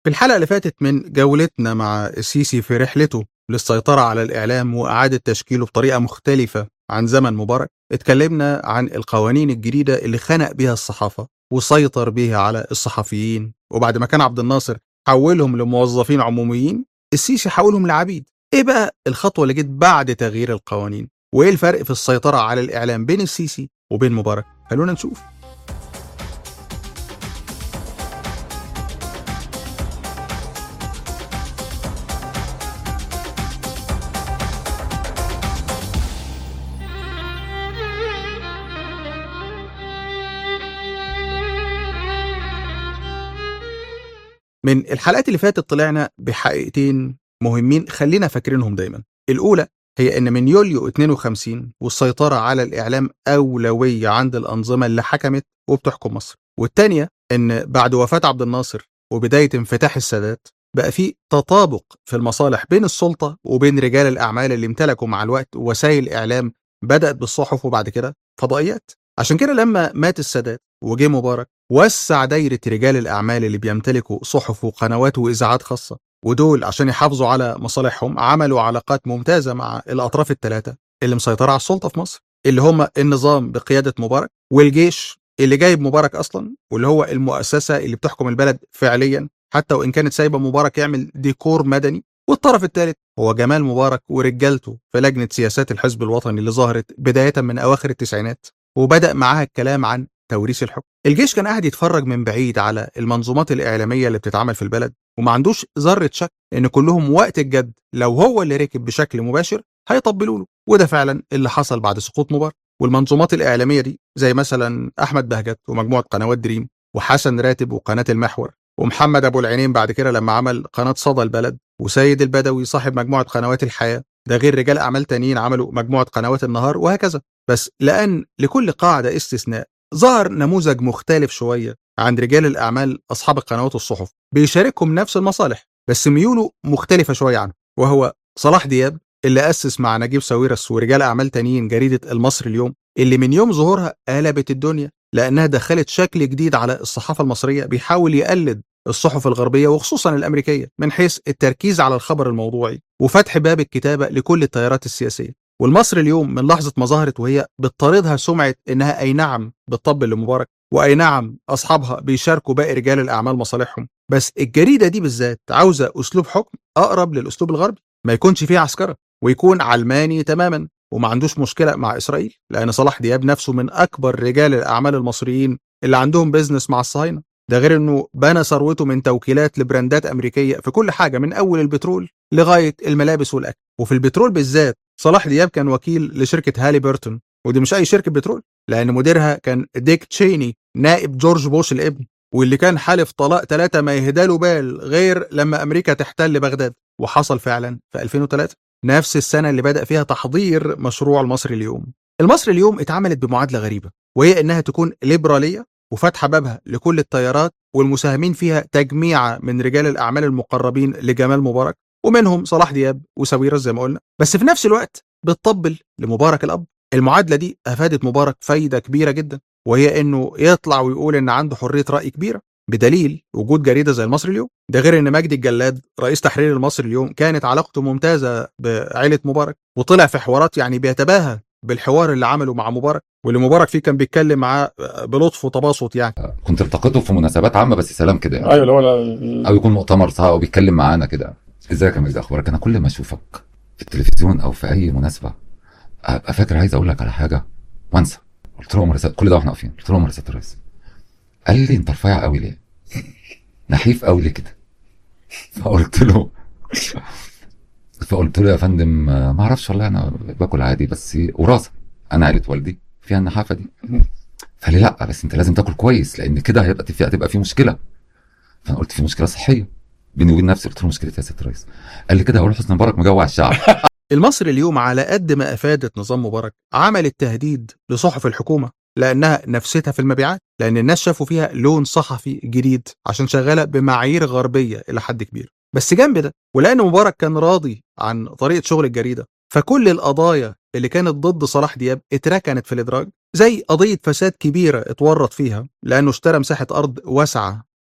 في الحلقة اللي فاتت من جولتنا مع السيسي في رحلته للسيطرة على الإعلام وإعادة تشكيله بطريقة مختلفة عن زمن مبارك اتكلمنا عن القوانين الجديدة اللي خنق بيها الصحافة وسيطر بيها على الصحفيين وبعد ما كان عبد الناصر حولهم لموظفين عموميين السيسي حولهم لعبيد ايه بقى الخطوة اللي جت بعد تغيير القوانين وايه الفرق في السيطرة على الإعلام بين السيسي وبين مبارك خلونا نشوف من الحلقات اللي فاتت طلعنا بحقيقتين مهمين خلينا فاكرينهم دايما الأولى هي إن من يوليو 52 والسيطرة على الإعلام أولوية عند الأنظمة اللي حكمت وبتحكم مصر والتانية إن بعد وفاة عبد الناصر وبداية انفتاح السادات بقى في تطابق في المصالح بين السلطة وبين رجال الأعمال اللي امتلكوا مع الوقت وسائل إعلام بدأت بالصحف وبعد كده فضائيات عشان كده لما مات السادات وجه مبارك وسع دايرة رجال الأعمال اللي بيمتلكوا صحف وقنوات وإذاعات خاصة ودول عشان يحافظوا على مصالحهم عملوا علاقات ممتازة مع الأطراف الثلاثة اللي مسيطرة على السلطة في مصر اللي هم النظام بقيادة مبارك والجيش اللي جايب مبارك أصلا واللي هو المؤسسة اللي بتحكم البلد فعليا حتى وإن كانت سايبة مبارك يعمل ديكور مدني والطرف الثالث هو جمال مبارك ورجالته في لجنة سياسات الحزب الوطني اللي ظهرت بداية من أواخر التسعينات وبدأ معاها الكلام عن توريث الحكم الجيش كان قاعد يتفرج من بعيد على المنظومات الإعلامية اللي بتتعمل في البلد وما عندوش ذرة شك إن كلهم وقت الجد لو هو اللي ركب بشكل مباشر هيطبلوا له وده فعلا اللي حصل بعد سقوط مبارك والمنظومات الإعلامية دي زي مثلا أحمد بهجت ومجموعة قنوات دريم وحسن راتب وقناة المحور ومحمد أبو العينين بعد كده لما عمل قناة صدى البلد وسيد البدوي صاحب مجموعة قنوات الحياة ده غير رجال أعمال تانيين عملوا مجموعة قنوات النهار وهكذا بس لأن لكل قاعدة استثناء ظهر نموذج مختلف شوية عند رجال الأعمال أصحاب القنوات والصحف بيشاركهم نفس المصالح بس ميوله مختلفة شوية عنه وهو صلاح دياب اللي أسس مع نجيب ساويرس ورجال أعمال تانيين جريدة المصري اليوم اللي من يوم ظهورها قلبت الدنيا لأنها دخلت شكل جديد على الصحافة المصرية بيحاول يقلد الصحف الغربية وخصوصا الأمريكية من حيث التركيز على الخبر الموضوعي وفتح باب الكتابة لكل التيارات السياسية والمصر اليوم من لحظة ما ظهرت وهي بتطاردها سمعة إنها أي نعم بتطبل لمبارك وأي نعم أصحابها بيشاركوا باقي رجال الأعمال مصالحهم بس الجريدة دي بالذات عاوزة أسلوب حكم أقرب للأسلوب الغربي ما يكونش فيه عسكرة ويكون علماني تماما وما عندوش مشكلة مع إسرائيل لأن صلاح دياب نفسه من أكبر رجال الأعمال المصريين اللي عندهم بيزنس مع الصهاينة ده غير انه بنى ثروته من توكيلات لبراندات امريكيه في كل حاجه من اول البترول لغايه الملابس والاكل وفي البترول بالذات صلاح دياب كان وكيل لشركه هالي بيرتون ودي مش اي شركه بترول لان مديرها كان ديك تشيني نائب جورج بوش الابن واللي كان حالف طلاق ثلاثة ما يهداله بال غير لما أمريكا تحتل بغداد وحصل فعلا في 2003 نفس السنة اللي بدأ فيها تحضير مشروع المصري اليوم المصري اليوم اتعملت بمعادلة غريبة وهي إنها تكون ليبرالية وفاتحة بابها لكل التيارات والمساهمين فيها تجميعة من رجال الأعمال المقربين لجمال مبارك ومنهم صلاح دياب وساويرس زي ما قلنا بس في نفس الوقت بتطبل لمبارك الأب المعادلة دي أفادت مبارك فايدة كبيرة جدا وهي إنه يطلع ويقول إن عنده حرية رأي كبيرة بدليل وجود جريدة زي المصري اليوم ده غير إن مجدي الجلاد رئيس تحرير المصري اليوم كانت علاقته ممتازة بعيلة مبارك وطلع في حوارات يعني بيتباهى بالحوار اللي عمله مع مبارك واللي مبارك فيه كان بيتكلم معاه بلطف وتباسط يعني كنت التقيته في مناسبات عامه بس سلام كده يعني. ايوه اللي هو او يكون مؤتمر صح او بيتكلم معانا كده ازيك يا مجدي اخبارك انا كل ما اشوفك في التلفزيون او في اي مناسبه ابقى فاكر عايز اقول لك على حاجه وانسى قلت له مرسات كل ده واحنا واقفين قلت له مرسات الرئيس قال لي انت رفيع قوي ليه؟ نحيف قوي ليه كده؟ فقلت له فقلت له يا فندم ما اعرفش والله انا باكل عادي بس وراثه انا عيله والدي فيها النحافه دي فقال لي لا بس انت لازم تاكل كويس لان كده هيبقى في هتبقى في مشكله فانا قلت في مشكله صحيه بيني وبين نفسي قلت له مشكله يا سياده الرئيس قال لي كده هقول حسني مبارك مجوع الشعب المصري اليوم على قد ما افادت نظام مبارك عملت تهديد لصحف الحكومه لانها نفستها في المبيعات لان الناس شافوا فيها لون صحفي جديد عشان شغاله بمعايير غربيه الى حد كبير بس جنب ده ولان مبارك كان راضي عن طريقه شغل الجريده فكل القضايا اللي كانت ضد صلاح دياب اتركنت في الادراج زي قضيه فساد كبيره اتورط فيها لانه اشترى مساحه ارض واسعه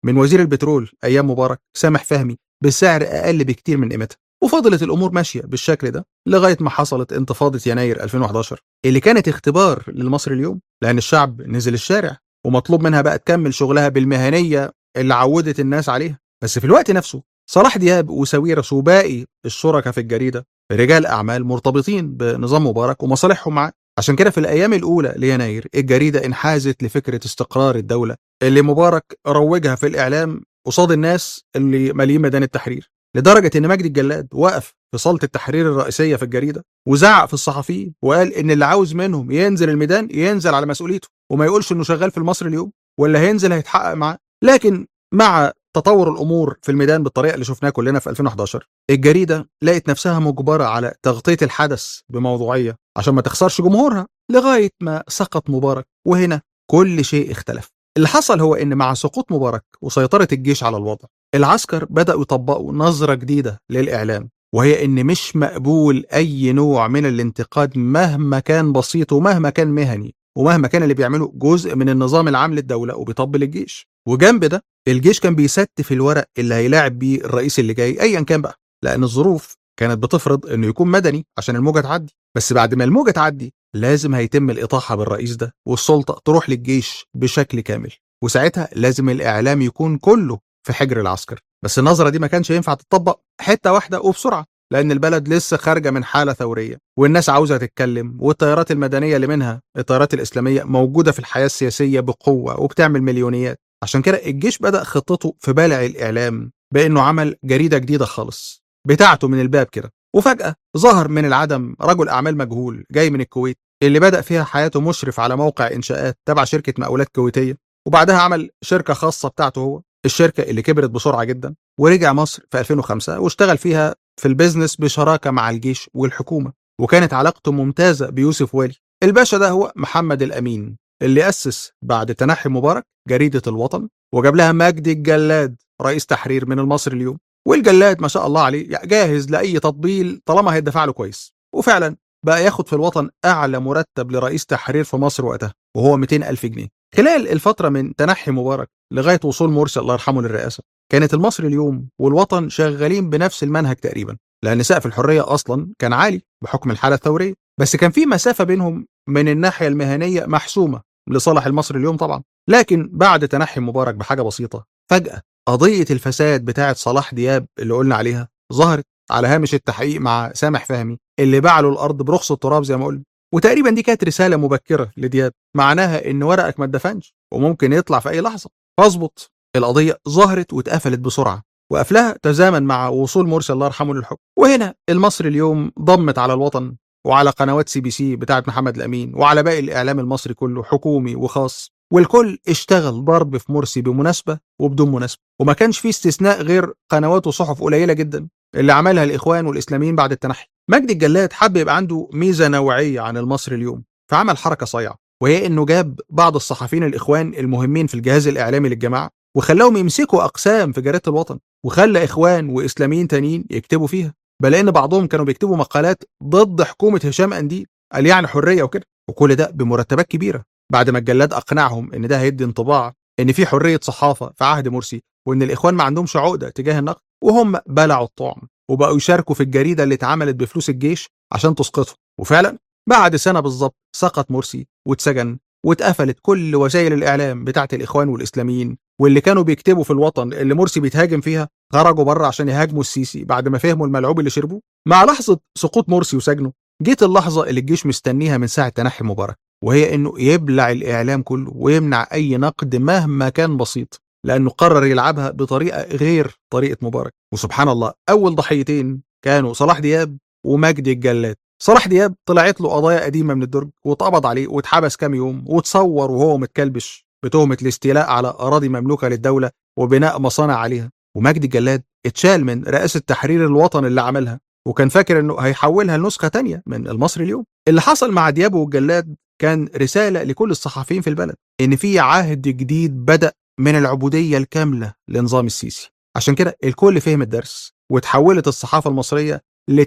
من وزير البترول ايام مبارك سامح فهمي بسعر اقل بكتير من قيمتها وفضلت الامور ماشيه بالشكل ده لغايه ما حصلت انتفاضه يناير 2011 اللي كانت اختبار للمصري اليوم لان الشعب نزل الشارع ومطلوب منها بقى تكمل شغلها بالمهنيه اللي عودت الناس عليها بس في الوقت نفسه صلاح دياب وساويرس وباقي الشركاء في الجريده رجال اعمال مرتبطين بنظام مبارك ومصالحهم معاه عشان كده في الايام الاولى ليناير الجريده انحازت لفكره استقرار الدوله اللي مبارك روجها في الاعلام قصاد الناس اللي مالين ميدان التحرير لدرجه ان مجدي الجلاد وقف في صاله التحرير الرئيسيه في الجريده وزعق في الصحفيين وقال ان اللي عاوز منهم ينزل الميدان ينزل على مسؤوليته وما يقولش انه شغال في المصري اليوم ولا هينزل هيتحقق معاه لكن مع تطور الامور في الميدان بالطريقه اللي شفناها كلنا في 2011 الجريده لقت نفسها مجبره على تغطيه الحدث بموضوعيه عشان ما تخسرش جمهورها لغايه ما سقط مبارك وهنا كل شيء اختلف اللي حصل هو ان مع سقوط مبارك وسيطره الجيش على الوضع العسكر بداوا يطبقوا نظره جديده للاعلام وهي ان مش مقبول اي نوع من الانتقاد مهما كان بسيط ومهما كان مهني ومهما كان اللي بيعمله جزء من النظام العام للدوله وبيطبل الجيش وجنب ده الجيش كان بيستف الورق اللي هيلاعب بيه الرئيس اللي جاي ايا كان بقى لان الظروف كانت بتفرض انه يكون مدني عشان الموجه تعدي بس بعد ما الموجه تعدي لازم هيتم الاطاحه بالرئيس ده والسلطه تروح للجيش بشكل كامل وساعتها لازم الاعلام يكون كله في حجر العسكر بس النظره دي ما كانش ينفع تطبق حته واحده وبسرعه لان البلد لسه خارجه من حاله ثوريه والناس عاوزه تتكلم والتيارات المدنيه اللي منها التيارات الاسلاميه موجوده في الحياه السياسيه بقوه وبتعمل مليونيات عشان كده الجيش بدا خطته في بالع الاعلام بانه عمل جريده جديده خالص بتاعته من الباب كده وفجاه ظهر من العدم رجل اعمال مجهول جاي من الكويت اللي بدا فيها حياته مشرف على موقع انشاءات تبع شركه مقاولات كويتيه وبعدها عمل شركه خاصه بتاعته هو الشركه اللي كبرت بسرعه جدا ورجع مصر في 2005 واشتغل فيها في البيزنس بشراكه مع الجيش والحكومه وكانت علاقته ممتازه بيوسف والي الباشا ده هو محمد الامين اللي اسس بعد تنحي مبارك جريده الوطن وجاب لها مجدي الجلاد رئيس تحرير من المصري اليوم والجلاد ما شاء الله عليه جاهز لاي تطبيل طالما هيدفع له كويس وفعلا بقى ياخد في الوطن اعلى مرتب لرئيس تحرير في مصر وقتها وهو 200 الف جنيه خلال الفتره من تنحي مبارك لغايه وصول مرسي الله يرحمه للرئاسه كانت المصري اليوم والوطن شغالين بنفس المنهج تقريبا لان سقف الحريه اصلا كان عالي بحكم الحاله الثوريه بس كان في مسافه بينهم من الناحيه المهنيه محسومه لصالح المصري اليوم طبعا لكن بعد تنحي مبارك بحاجه بسيطه فجاه قضيه الفساد بتاعه صلاح دياب اللي قلنا عليها ظهرت على هامش التحقيق مع سامح فهمي اللي باع له الارض برخص التراب زي ما قلنا وتقريبا دي كانت رساله مبكره لدياب معناها ان ورقك ما اتدفنش وممكن يطلع في اي لحظه فاظبط القضيه ظهرت واتقفلت بسرعه وقفلها تزامن مع وصول مرسي الله يرحمه للحكم وهنا المصري اليوم ضمت على الوطن وعلى قنوات سي بي سي بتاعه محمد الامين وعلى باقي الاعلام المصري كله حكومي وخاص والكل اشتغل ضرب في مرسي بمناسبه وبدون مناسبه وما كانش فيه استثناء غير قنوات وصحف قليله جدا اللي عملها الاخوان والاسلاميين بعد التنحي مجدي الجلاد حب يبقى عنده ميزه نوعيه عن المصري اليوم فعمل حركه صايعه وهي انه جاب بعض الصحفيين الاخوان المهمين في الجهاز الاعلامي للجماعه وخلاهم يمسكوا اقسام في جريده الوطن وخلى اخوان واسلاميين تانيين يكتبوا فيها بل ان بعضهم كانوا بيكتبوا مقالات ضد حكومه هشام انديل قال يعني حريه وكده وكل ده بمرتبات كبيره بعد ما الجلاد اقنعهم ان ده هيدي انطباع ان في حريه صحافه في عهد مرسي وان الاخوان ما عندهمش عقده تجاه النقد وهم بلعوا الطعم وبقوا يشاركوا في الجريده اللي اتعملت بفلوس الجيش عشان تسقطهم وفعلا بعد سنه بالظبط سقط مرسي واتسجن واتقفلت كل وسائل الاعلام بتاعت الاخوان والاسلاميين واللي كانوا بيكتبوا في الوطن اللي مرسي بيتهاجم فيها خرجوا بره عشان يهاجموا السيسي بعد ما فهموا الملعوب اللي شربوه مع لحظه سقوط مرسي وسجنه جيت اللحظه اللي الجيش مستنيها من ساعه تنحي مبارك وهي انه يبلع الاعلام كله ويمنع اي نقد مهما كان بسيط لانه قرر يلعبها بطريقه غير طريقه مبارك وسبحان الله اول ضحيتين كانوا صلاح دياب ومجدي الجلاد صلاح دياب طلعت له قضايا قديمه من الدرج واتقبض عليه واتحبس كام يوم وتصور وهو متكلبش بتهمه الاستيلاء على اراضي مملوكه للدوله وبناء مصانع عليها ومجدي الجلاد اتشال من رئاسه تحرير الوطن اللي عملها وكان فاكر انه هيحولها لنسخه تانية من المصري اليوم اللي حصل مع دياب والجلاد كان رساله لكل الصحفيين في البلد ان في عهد جديد بدا من العبوديه الكامله لنظام السيسي عشان كده الكل فهم الدرس وتحولت الصحافه المصريه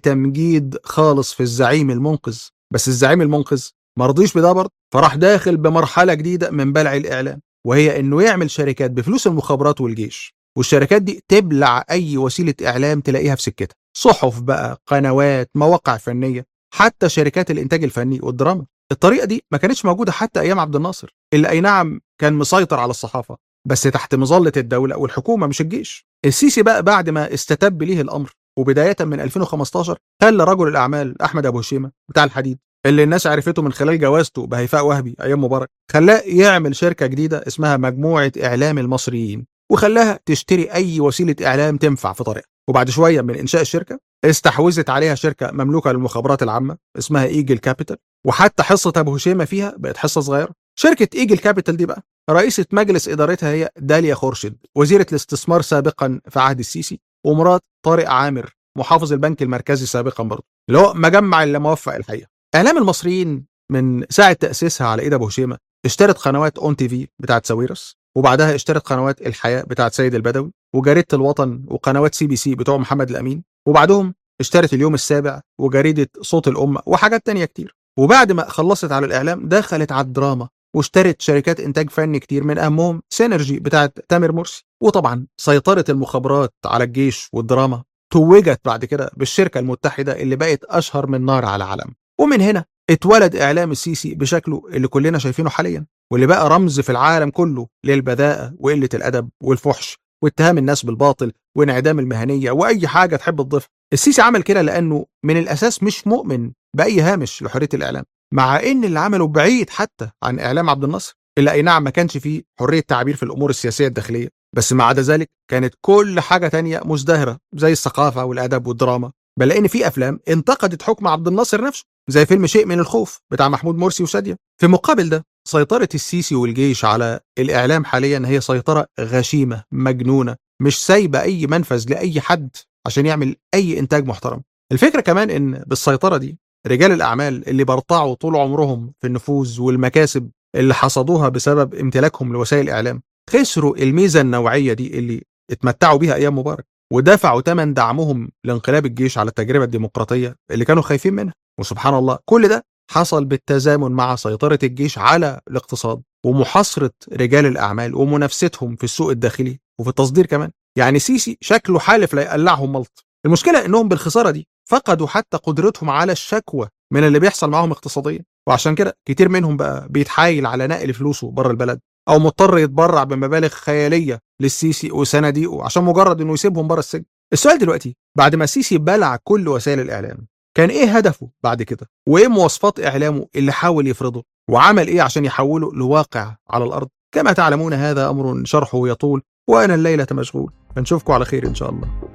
لتمجيد خالص في الزعيم المنقذ بس الزعيم المنقذ ما رضيش بده برضه فراح داخل بمرحله جديده من بلع الاعلام وهي انه يعمل شركات بفلوس المخابرات والجيش والشركات دي تبلع اي وسيله اعلام تلاقيها في سكتها صحف بقى قنوات مواقع فنيه حتى شركات الانتاج الفني والدراما الطريقه دي ما كانتش موجوده حتى ايام عبد الناصر اللي اي نعم كان مسيطر على الصحافه بس تحت مظله الدوله والحكومه مش الجيش السيسي بقى بعد ما استتب ليه الامر وبدايه من 2015 خلى رجل الاعمال احمد ابو هشيمه بتاع الحديد اللي الناس عرفته من خلال جوازته بهيفاء وهبي ايام مبارك خلاه يعمل شركه جديده اسمها مجموعه اعلام المصريين وخلاها تشتري اي وسيله اعلام تنفع في طريقها وبعد شويه من انشاء الشركه استحوذت عليها شركه مملوكه للمخابرات العامه اسمها ايجل كابيتال وحتى حصه ابو هشيمه فيها بقت حصه صغيره شركه ايجل كابيتال دي بقى رئيسه مجلس ادارتها هي داليا خورشيد وزيره الاستثمار سابقا في عهد السيسي ومرات طارق عامر محافظ البنك المركزي سابقا برضه اللي هو مجمع اللي موفق الحقيقه اعلام المصريين من ساعه تاسيسها على ايد ابو هشيمه اشترت قنوات اون تي في بتاعت ساويرس وبعدها اشترت قنوات الحياه بتاعت سيد البدوي وجريده الوطن وقنوات سي بي سي بتوع محمد الامين وبعدهم اشترت اليوم السابع وجريده صوت الامه وحاجات تانية كتير وبعد ما خلصت على الاعلام دخلت على الدراما واشترت شركات انتاج فني كتير من اهمهم سينرجي بتاعت تامر مرسي وطبعا سيطره المخابرات على الجيش والدراما توجت بعد كده بالشركه المتحده اللي بقت اشهر من نار على علم ومن هنا اتولد اعلام السيسي بشكله اللي كلنا شايفينه حاليا واللي بقى رمز في العالم كله للبذاءه وقله الادب والفحش واتهام الناس بالباطل وانعدام المهنيه واي حاجه تحب تضيفها السيسي عمل كده لانه من الاساس مش مؤمن باي هامش لحريه الاعلام مع ان اللي عمله بعيد حتى عن اعلام عبد الناصر اللي اي نعم ما كانش فيه حريه تعبير في الامور السياسيه الداخليه بس ما عدا ذلك كانت كل حاجه تانية مزدهره زي الثقافه والادب والدراما بل ان في افلام انتقدت حكم عبد الناصر نفسه زي فيلم شيء من الخوف بتاع محمود مرسي وشاديه في مقابل ده سيطره السيسي والجيش على الاعلام حاليا هي سيطره غشيمه مجنونه مش سايبه اي منفذ لاي حد عشان يعمل اي انتاج محترم الفكره كمان ان بالسيطره دي رجال الاعمال اللي برطعوا طول عمرهم في النفوذ والمكاسب اللي حصدوها بسبب امتلاكهم لوسائل الاعلام خسروا الميزه النوعيه دي اللي اتمتعوا بيها ايام مبارك ودفعوا ثمن دعمهم لانقلاب الجيش على التجربه الديمقراطيه اللي كانوا خايفين منها وسبحان الله كل ده حصل بالتزامن مع سيطره الجيش على الاقتصاد ومحاصره رجال الاعمال ومنافستهم في السوق الداخلي وفي التصدير كمان يعني سيسي شكله حالف لا يقلعهم ملط المشكله انهم بالخساره دي فقدوا حتى قدرتهم على الشكوى من اللي بيحصل معاهم اقتصاديا وعشان كده كتير منهم بقى بيتحايل على نقل فلوسه بره البلد او مضطر يتبرع بمبالغ خياليه للسيسي وصناديقه عشان مجرد انه يسيبهم بره السجن السؤال دلوقتي بعد ما السيسي بلع كل وسائل الاعلام كان ايه هدفه بعد كده وايه مواصفات اعلامه اللي حاول يفرضه وعمل ايه عشان يحوله لواقع على الارض كما تعلمون هذا امر شرحه يطول وانا الليله مشغول نشوفكم على خير ان شاء الله